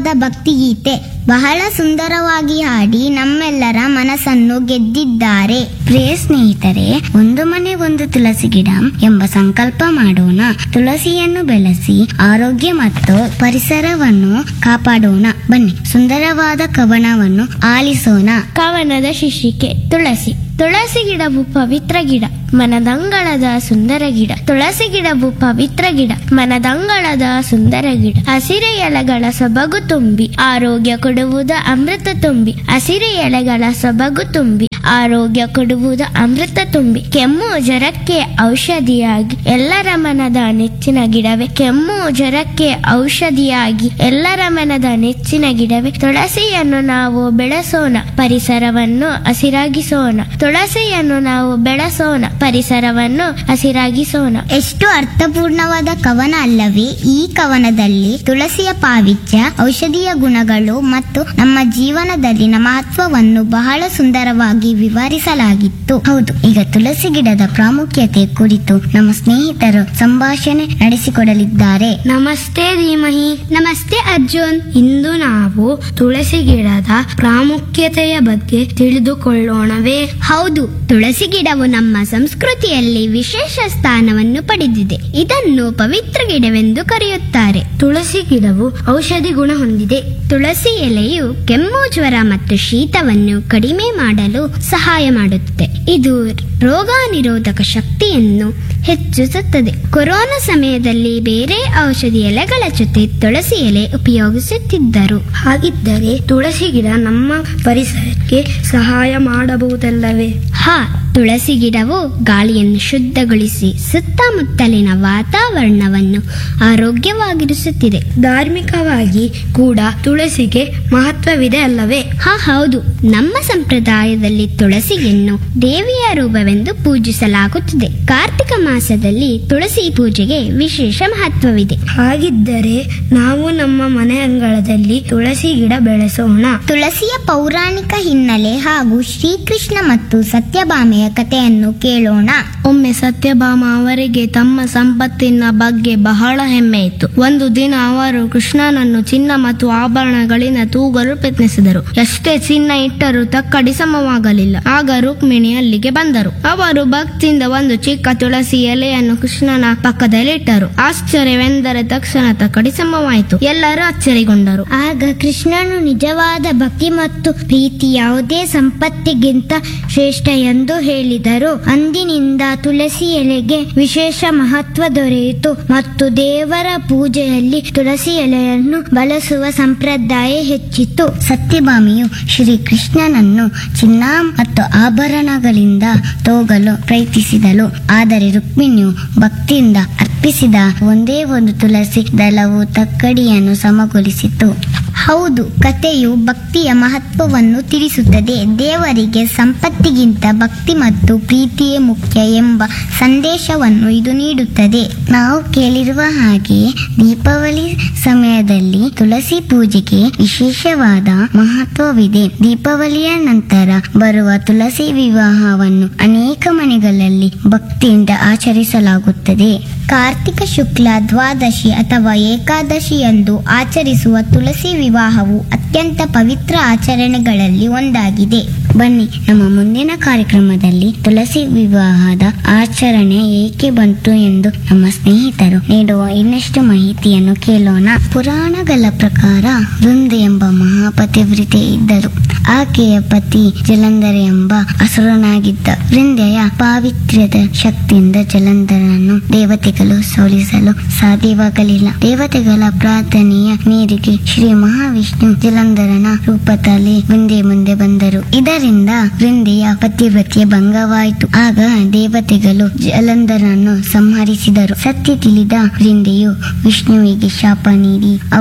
ಸುಂದರವಾದ ಭಕ್ತಿಗೀತೆ ಬಹಳ ಸುಂದರವಾಗಿ ಹಾಡಿ ನಮ್ಮೆಲ್ಲರ ಮನಸ್ಸನ್ನು ಗೆದ್ದಿದ್ದಾರೆ ಪ್ರಿಯ ಸ್ನೇಹಿತರೆ ಒಂದು ಮನೆ ಒಂದು ತುಳಸಿ ಗಿಡ ಎಂಬ ಸಂಕಲ್ಪ ಮಾಡೋಣ ತುಳಸಿಯನ್ನು ಬೆಳೆಸಿ ಆರೋಗ್ಯ ಮತ್ತು ಪರಿಸರವನ್ನು ಕಾಪಾಡೋಣ ಬನ್ನಿ ಸುಂದರವಾದ ಕವನವನ್ನು ಆಲಿಸೋಣ ಕವನದ ಶೀರ್ಷಿಕೆ ತುಳಸಿ ತುಳಸಿ ಗಿಡವು ಪವಿತ್ರ ಗಿಡ ಮನದಂಗಳದ ಸುಂದರ ಗಿಡ ತುಳಸಿ ಗಿಡವು ಪವಿತ್ರ ಗಿಡ ಮನದಂಗಳದ ಸುಂದರ ಗಿಡ ಹಸಿರೆ ಎಲೆಗಳ ಸೊಬಗು ತುಂಬಿ ಆರೋಗ್ಯ ಕೊಡುವುದು ಅಮೃತ ತುಂಬಿ ಹಸಿರೆ ಎಲೆಗಳ ಸೊಬಗು ತುಂಬಿ ಆರೋಗ್ಯ ಕೊಡುವುದು ಅಮೃತ ತುಂಬಿ ಕೆಮ್ಮು ಜ್ವರಕ್ಕೆ ಔಷಧಿಯಾಗಿ ಎಲ್ಲರ ಮನದ ನೆಚ್ಚಿನ ಗಿಡವೇ ಕೆಮ್ಮು ಜ್ವರಕ್ಕೆ ಔಷಧಿಯಾಗಿ ಎಲ್ಲರ ಮನದ ನೆಚ್ಚಿನ ಗಿಡವೇ ತುಳಸಿಯನ್ನು ನಾವು ಬೆಳೆಸೋಣ ಪರಿಸರವನ್ನು ಹಸಿರಾಗಿಸೋಣ ತುಳಸಿಯನ್ನು ನಾವು ಬೆಳೆಸೋಣ ಪರಿಸರವನ್ನು ಹಸಿರಾಗಿಸೋಣ ಎಷ್ಟು ಅರ್ಥಪೂರ್ಣವಾದ ಕವನ ಅಲ್ಲವೇ ಈ ಕವನದಲ್ಲಿ ತುಳಸಿಯ ಪಾವಿತ್ಯ ಔಷಧೀಯ ಗುಣಗಳು ಮತ್ತು ನಮ್ಮ ಜೀವನದಲ್ಲಿನ ಮಹತ್ವವನ್ನು ಬಹಳ ಸುಂದರವಾಗಿ ವಿವರಿಸಲಾಗಿತ್ತು ಹೌದು ಈಗ ತುಳಸಿ ಗಿಡದ ಪ್ರಾಮುಖ್ಯತೆ ಕುರಿತು ನಮ್ಮ ಸ್ನೇಹಿತರು ಸಂಭಾಷಣೆ ನಡೆಸಿಕೊಡಲಿದ್ದಾರೆ ನಮಸ್ತೆ ಧೀಮಹಿ ನಮಸ್ತೆ ಅರ್ಜುನ್ ಇಂದು ನಾವು ತುಳಸಿ ಗಿಡದ ಪ್ರಾಮುಖ್ಯತೆಯ ಬಗ್ಗೆ ತಿಳಿದುಕೊಳ್ಳೋಣವೇ ಹೌದು ತುಳಸಿ ಗಿಡವು ನಮ್ಮ ಸಂಸ್ಕೃತಿಯಲ್ಲಿ ವಿಶೇಷ ಸ್ಥಾನವನ್ನು ಪಡೆದಿದೆ ಇದನ್ನು ಪವಿತ್ರ ಗಿಡವೆಂದು ಕರೆಯುತ್ತಾರೆ ತುಳಸಿ ಗಿಡವು ಔಷಧಿ ಗುಣ ಹೊಂದಿದೆ ತುಳಸಿ ಎಲೆಯು ಕೆಮ್ಮು ಜ್ವರ ಮತ್ತು ಶೀತವನ್ನು ಕಡಿಮೆ ಮಾಡಲು ಸಹಾಯ ಮಾಡುತ್ತದೆ ಇದು ರೋಗ ನಿರೋಧಕ ಶಕ್ತಿಯನ್ನು ಹೆಚ್ಚಿಸುತ್ತದೆ ಕೊರೋನಾ ಸಮಯದಲ್ಲಿ ಬೇರೆ ಔಷಧಿ ಎಲೆಗಳ ಜೊತೆ ತುಳಸಿ ಎಲೆ ಉಪಯೋಗಿಸುತ್ತಿದ್ದರು ಹಾಗಿದ್ದರೆ ತುಳಸಿ ಗಿಡ ನಮ್ಮ ಪರಿಸರಕ್ಕೆ ಸಹಾಯ ಮಾಡಬಹುದಲ್ಲವೇ ಹಾ ತುಳಸಿ ಗಿಡವು ಗಾಳಿಯನ್ನು ಶುದ್ಧಗೊಳಿಸಿ ಸುತ್ತಮುತ್ತಲಿನ ವಾತಾವರಣವನ್ನು ಆರೋಗ್ಯವಾಗಿರಿಸುತ್ತಿದೆ ಧಾರ್ಮಿಕವಾಗಿ ಕೂಡ ತುಳಸಿಗೆ ಮಹತ್ವವಿದೆ ಅಲ್ಲವೇ ಹಾ ಹೌದು ನಮ್ಮ ಸಂಪ್ರದಾಯದಲ್ಲಿ ತುಳಸಿಯನ್ನು ದೇವಿಯ ರೂಪವೆಂದು ಪೂಜಿಸಲಾಗುತ್ತದೆ ಕಾರ್ತಿಕ ಮಾಸದಲ್ಲಿ ತುಳಸಿ ಪೂಜೆಗೆ ವಿಶೇಷ ಮಹತ್ವವಿದೆ ಹಾಗಿದ್ದರೆ ನಾವು ನಮ್ಮ ಮನೆ ಅಂಗಳದಲ್ಲಿ ತುಳಸಿ ಗಿಡ ಬೆಳೆಸೋಣ ತುಳಸಿಯ ಪೌರಾಣಿಕ ಹಿನ್ನೆಲೆ ಹಾಗೂ ಶ್ರೀಕೃಷ್ಣ ಮತ್ತು ಸತ್ಯಭಾಮೆಯ ಕಥೆಯನ್ನು ಕೇಳೋಣ ಒಮ್ಮೆ ಸತ್ಯಭಾಮ ಅವರಿಗೆ ತಮ್ಮ ಸಂಪತ್ತಿನ ಬಗ್ಗೆ ಬಹಳ ಹೆಮ್ಮೆ ಇತ್ತು ಒಂದು ದಿನ ಅವರು ಕೃಷ್ಣನನ್ನು ಚಿನ್ನ ಮತ್ತು ಆಭರಣಗಳಿಂದ ತೂಗಲು ಪ್ರಯತ್ನಿಸಿದರು ಎಷ್ಟೇ ಚಿನ್ನ ಇಟ್ಟರೂ ತಕ್ಕಡಿ ಸಮವಾಗಲಿಲ್ಲ ಆಗ ರುಕ್ಮಿಣಿ ಅಲ್ಲಿಗೆ ಬಂದರು ಅವರು ಭಕ್ತಿಯಿಂದ ಒಂದು ಚಿಕ್ಕ ತುಳಸಿ ಎಲೆಯನ್ನು ಕೃಷ್ಣನ ಪಕ್ಕದಲ್ಲಿ ಇಟ್ಟರು ಆಶ್ಚರ್ಯವೆಂದರೆ ತಕ್ಷಣ ತಕ್ಕಡಿ ಸಮವಾಯಿತು ಎಲ್ಲರೂ ಅಚ್ಚರಿಗೊಂಡರು ಆಗ ಕೃಷ್ಣನು ನಿಜವಾದ ಭಕ್ತಿ ಮತ್ತು ಪ್ರೀತಿ ಯಾವುದೇ ಸಂಪತ್ತಿಗಿಂತ ಶ್ರೇಷ್ಠ ಎಂದು ಹೇಳಿದರು ಅಂದಿನಿಂದ ತುಳಸಿ ಎಲೆಗೆ ವಿಶೇಷ ಮಹತ್ವ ದೊರೆಯಿತು ಮತ್ತು ದೇವರ ಪೂಜೆಯಲ್ಲಿ ತುಳಸಿ ಎಲೆಯನ್ನು ಬಳಸುವ ಸಂಪ್ರದಾಯ ಹೆಚ್ಚಿತು ಸತ್ಯಭಾಮಿಯು ಶ್ರೀ ಕೃಷ್ಣನನ್ನು ಚಿನ್ನ ಮತ್ತು ಆಭರಣಗಳಿಂದ ತೋಗಲು ಪ್ರಯತ್ನಿಸಿದಳು ಆದರೆ ರುಕ್ಮಿಣಿಯು ಭಕ್ತಿಯಿಂದ ಅರ್ಪಿಸಿದ ಒಂದೇ ಒಂದು ತುಳಸಿ ದಳವು ತಕ್ಕಡಿಯನ್ನು ಸಮಗೊಳಿಸಿತು ಹೌದು ಕಥೆಯು ಭಕ್ತಿಯ ಮಹತ್ವವನ್ನು ತಿಳಿಸುತ್ತದೆ ದೇವರಿಗೆ ಸಂಪತ್ತಿಗಿಂತ ಭಕ್ತಿ ಮತ್ತು ಪ್ರೀತಿಯೇ ಮುಖ್ಯ ಎಂಬ ಸಂದೇಶವನ್ನು ಇದು ನೀಡುತ್ತದೆ ನಾವು ಕೇಳಿರುವ ಹಾಗೆ ದೀಪಾವಳಿ ಸಮಯದಲ್ಲಿ ತುಳಸಿ ಪೂಜೆಗೆ ವಿಶೇಷವಾದ ಮಹತ್ವವಿದೆ ದೀಪಾವಳಿಯ ನಂತರ ಬರುವ ತುಳಸಿ ವಿವಾಹವನ್ನು ಅನೇಕ ಮನೆಗಳಲ್ಲಿ ಭಕ್ತಿಯಿಂದ ಆಚರಿಸಲಾಗುತ್ತದೆ ಕಾರ್ತಿಕ ಶುಕ್ಲ ದ್ವಾದಶಿ ಅಥವಾ ಏಕಾದಶಿ ಎಂದು ಆಚರಿಸುವ ತುಳಸಿ ವಿವಾಹವು ಅತ್ಯಂತ ಪವಿತ್ರ ಆಚರಣೆಗಳಲ್ಲಿ ಒಂದಾಗಿದೆ ಬನ್ನಿ ನಮ್ಮ ಮುಂದಿನ ಕಾರ್ಯಕ್ರಮದಲ್ಲಿ ತುಳಸಿ ವಿವಾಹದ ಆಚರಣೆ ಏಕೆ ಬಂತು ಎಂದು ನಮ್ಮ ಸ್ನೇಹಿತರು ನೀಡುವ ಇನ್ನಷ್ಟು ಮಾಹಿತಿಯನ್ನು ಕೇಳೋಣ ಪುರಾಣಗಳ ಪ್ರಕಾರ ವೃಂದೆ ಎಂಬ ಮಹಾಪತಿವ್ರತೆ ಇದ್ದರು ಆಕೆಯ ಪತಿ ಜಲಂಧರ ಎಂಬ ಅಸುರನಾಗಿದ್ದ ವೃಂದೆಯ ಪಾವಿತ್ರ್ಯದ ಶಕ್ತಿಯಿಂದ ಜಲಂಧರನನ್ನು ದೇವತೆಗಳು ಸೋಲಿಸಲು ಸಾಧ್ಯವಾಗಲಿಲ್ಲ ದೇವತೆಗಳ ಪ್ರಾರ್ಥನೆಯ ಮೇರೆಗೆ ಶ್ರೀ ಮಹಾವಿಷ್ಣು ಜಲಂಧರನ ರೂಪದಲ್ಲಿ ವೃಂದೆ ಮುಂದೆ ಬಂದರು ಇದರಿಂದ ವೃಂದೆಯ ಪತಿವ್ರತೆಯ ಭಂಗವಾಯಿತು ಆಗ ದೇವತೆಗಳು ಜಲಂಧರನ್ನು ಸಂಹರಿಸಿದರು ಸತ್ಯ ತಿಳಿದ ವೃಂದೆಯು ವಿಷ್ಣುವಿಗೆ ಶಾಪ ನೀಡಿ